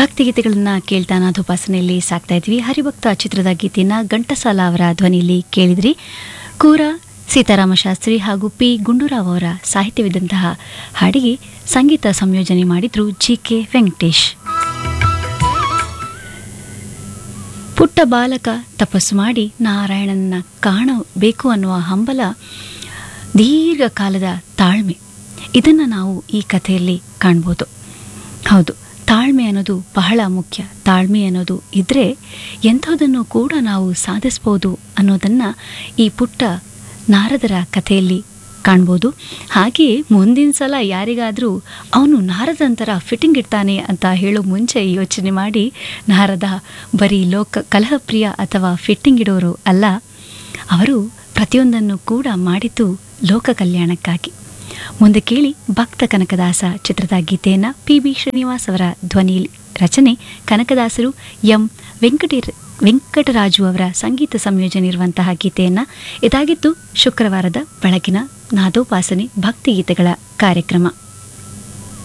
ಭಕ್ತಿಗೀತೆಗಳನ್ನ ಕೇಳ್ತಾ ನಾಥೋಪಾಸನೆಯಲ್ಲಿ ಸಾಕ್ತಾ ಇದ್ವಿ ಹರಿಭಕ್ತ ಚಿತ್ರದ ಗೀತೆಯನ್ನ ಘಂಟಸಾಲ ಅವರ ಧ್ವನಿಯಲ್ಲಿ ಕೇಳಿದ್ರಿ ಕೂರ ಸೀತಾರಾಮ ಶಾಸ್ತ್ರಿ ಹಾಗೂ ಪಿ ಗುಂಡೂರಾವ್ ಅವರ ಸಾಹಿತ್ಯವಿದ್ದಂತಹ ಹಾಡಿಗೆ ಸಂಗೀತ ಸಂಯೋಜನೆ ಮಾಡಿದ್ರು ಜಿ ಕೆ ವೆಂಕಟೇಶ್ ಪುಟ್ಟ ಬಾಲಕ ತಪಸ್ಸು ಮಾಡಿ ನಾರಾಯಣನ ಕಾಣಬೇಕು ಅನ್ನುವ ಹಂಬಲ ದೀರ್ಘಕಾಲದ ತಾಳ್ಮೆ ಇದನ್ನು ನಾವು ಈ ಕಥೆಯಲ್ಲಿ ಕಾಣ್ಬೋದು ಹೌದು ತಾಳ್ಮೆ ಅನ್ನೋದು ಬಹಳ ಮುಖ್ಯ ತಾಳ್ಮೆ ಅನ್ನೋದು ಇದ್ದರೆ ಎಂಥದನ್ನು ಕೂಡ ನಾವು ಸಾಧಿಸ್ಬೋದು ಅನ್ನೋದನ್ನು ಈ ಪುಟ್ಟ ನಾರದರ ಕಥೆಯಲ್ಲಿ ಕಾಣ್ಬೋದು ಹಾಗೆಯೇ ಮುಂದಿನ ಸಲ ಯಾರಿಗಾದರೂ ಅವನು ನಾರದಂತರ ಫಿಟ್ಟಿಂಗ್ ಇಡ್ತಾನೆ ಅಂತ ಹೇಳೋ ಮುಂಚೆ ಯೋಚನೆ ಮಾಡಿ ನಾರದ ಬರೀ ಲೋಕ ಕಲಹಪ್ರಿಯ ಅಥವಾ ಫಿಟ್ಟಿಂಗ್ ಇಡೋರು ಅಲ್ಲ ಅವರು ಪ್ರತಿಯೊಂದನ್ನು ಕೂಡ ಮಾಡಿದ್ದು ಲೋಕ ಕಲ್ಯಾಣಕ್ಕಾಗಿ ಮುಂದೆ ಕೇಳಿ ಭಕ್ತ ಕನಕದಾಸ ಚಿತ್ರದ ಗೀತೆಯನ್ನು ಪಿ ಬಿ ಶ್ರೀನಿವಾಸ್ ಅವರ ಧ್ವನಿ ರಚನೆ ಕನಕದಾಸರು ಎಂ ವೆಂಕಟೇ ವೆಂಕಟರಾಜು ಅವರ ಸಂಗೀತ ಸಂಯೋಜನೆ ಇರುವಂತಹ ಗೀತೆಯನ್ನು ಇದಾಗಿತ್ತು ಶುಕ್ರವಾರದ ಬೆಳಗಿನ ನಾದೋಪಾಸನೆ ಭಕ್ತಿಗೀತೆಗಳ ಕಾರ್ಯಕ್ರಮ